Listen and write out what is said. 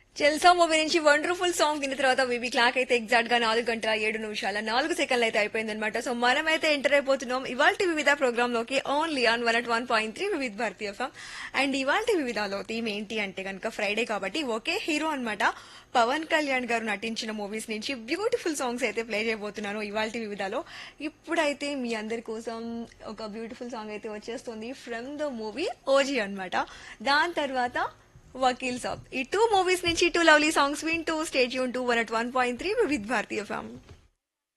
చెల్సా movie నుంచి wonderful song విన్న తర్వాత బేబీ క్లాక్ అయితే ఎగ్జాక్ట్ గా నాలుగు గంటల ఏడు నిమిషాల నాలుగు సెకండ్లు అయితే అయిపోయింది అనమాట సో మనమైతే ఎంటర్ అయిపోతున్నాం ఇవాళ వివిధ ప్రోగ్రామ్ లోకి only on one at one point three Vividh Bharati FM and ఇవాళ వివిధలో థీమ్ ఏంటి అంటే కనుక ఫ్రైడే కాబట్టి ఒకే హీరో అన్నమాట పవన్ కళ్యాణ్ గారు నటించిన మూవీస్ నుంచి బ్యూటిఫుల్ సాంగ్స్ అయితే ప్లే చేయబోతున్నాను ఇవాళ వివిధలో ఇప్పుడైతే మీ అందరి కోసం ఒక బ్యూటిఫుల్ సాంగ్ అయితే వచ్చేస్తుంది ఫ్రమ్ ద మూవీ ఓజీ అన్నమాట దాని తర్వాత వకీల్ సాబ్ ఈ టూ మూవీస్ నుంచి టూ లవ్లీ సాంగ్స్ వింటూ స్టేట్ యూన్ to one at one point three with Bharati ఫ్యామ్